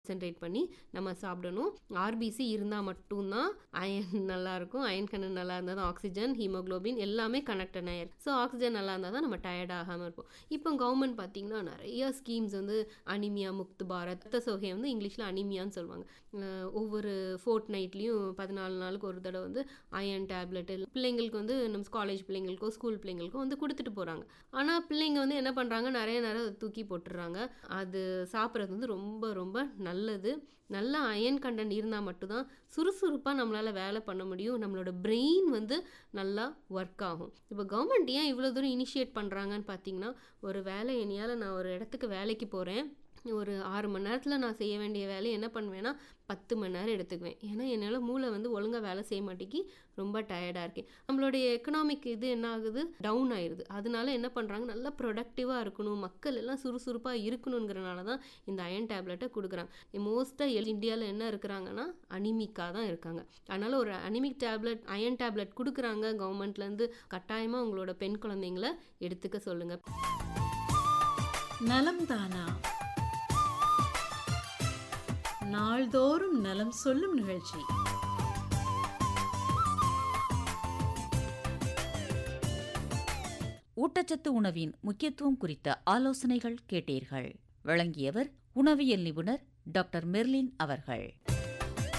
concentrate பண்ணி நம்ம சாப்பிடணும் ஆர்பிசி இருந்தால் மட்டும்தான் அயன் நல்லா இருக்கும் அயன் கண்ணன் நல்லா இருந்தால் தான் ஆக்சிஜன் ஹீமோக்ளோபின் எல்லாமே கனெக்டட் ஆயிரும் ஸோ ஆக்சிஜன் நல்லா இருந்தால் தான் நம்ம டயர்ட் ஆகாமல் இருப்போம் இப்போ கவர்மெண்ட் பார்த்தீங்கன்னா நிறைய ஸ்கீம்ஸ் வந்து அனிமியா முக்து பாரத் ரத்த சோகை வந்து இங்கிலீஷில் அனிமியான்னு சொல்லுவாங்க அஹ் ஒவ்வொரு ஃபோர்ட் நைட்லேயும் பதினாலு நாளுக்கு ஒரு தடவை வந்து அயன் டேப்லெட் பிள்ளைங்களுக்கு வந்து நம்ம காலேஜ் பிள்ளைங்களுக்கோ ஸ்கூல் பிள்ளைங்களுக்கோ வந்து கொடுத்துட்டு போகிறாங்க ஆனால் பிள்ளைங்க வந்து என்ன பண்ணுறாங்க நிறைய நேரம் அதை தூக்கி போட்டுடுறாங்க அது சாப்பிட்றது வந்து ரொம்ப ரொம்ப நல்லது நல்ல அயன் கண்டென்ட் இருந்தால் மட்டும்தான் சுறுசுறுப்பாக நம்மளால் வேலை பண்ண முடியும் நம்மளோட பிரெயின் வந்து நல்லா ஒர்க் ஆகும் இப்போ கவர்மெண்ட் ஏன் இவ்வளோ தூரம் இனிஷியேட் பண்ணுறாங்கன்னு பார்த்தீங்கன்னா ஒரு வேலை என்னையால் நான் ஒரு இடத்துக்கு வேலைக்கு போகிறேன் ஒரு ஆறு மணி நேரத்தில் நான் செய்ய வேண்டிய வேலையை என்ன பண்ணுவேன்னா பத்து மணி நேரம் எடுத்துக்குவேன் ஏன்னா என்னால் மூளை வந்து ஒழுங்காக வேலை செய்ய மாட்டேங்கி ரொம்ப டயர்டாக இருக்கேன் நம்மளுடைய எக்கனாமிக் இது என்ன ஆகுது டவுன் ஆயிடுது அதனால என்ன பண்ணுறாங்க நல்லா ப்ரொடக்டிவாக இருக்கணும் மக்கள் எல்லாம் சுறுசுறுப்பாக இருக்கணுங்கிறனால தான் இந்த அயன் டேப்லெட்டை கொடுக்குறாங்க மோஸ்ட்டாக இந்தியாவில் என்ன இருக்கிறாங்கன்னா அனிமிக்காக தான் இருக்காங்க அதனால் ஒரு அனிமிக் டேப்லெட் அயன் டேப்லெட் கொடுக்குறாங்க கவர்மெண்ட்லேருந்து கட்டாயமாக உங்களோட பெண் குழந்தைங்கள எடுத்துக்க சொல்லுங்கள் நலம் தானா நாள்தோறும் நலம் சொல்லும் நிகழ்ச்சி ஊட்டச்சத்து உணவின் முக்கியத்துவம் குறித்த ஆலோசனைகள் கேட்டீர்கள் வழங்கியவர் உணவியல் நிபுணர் டாக்டர் மெர்லின் அவர்கள்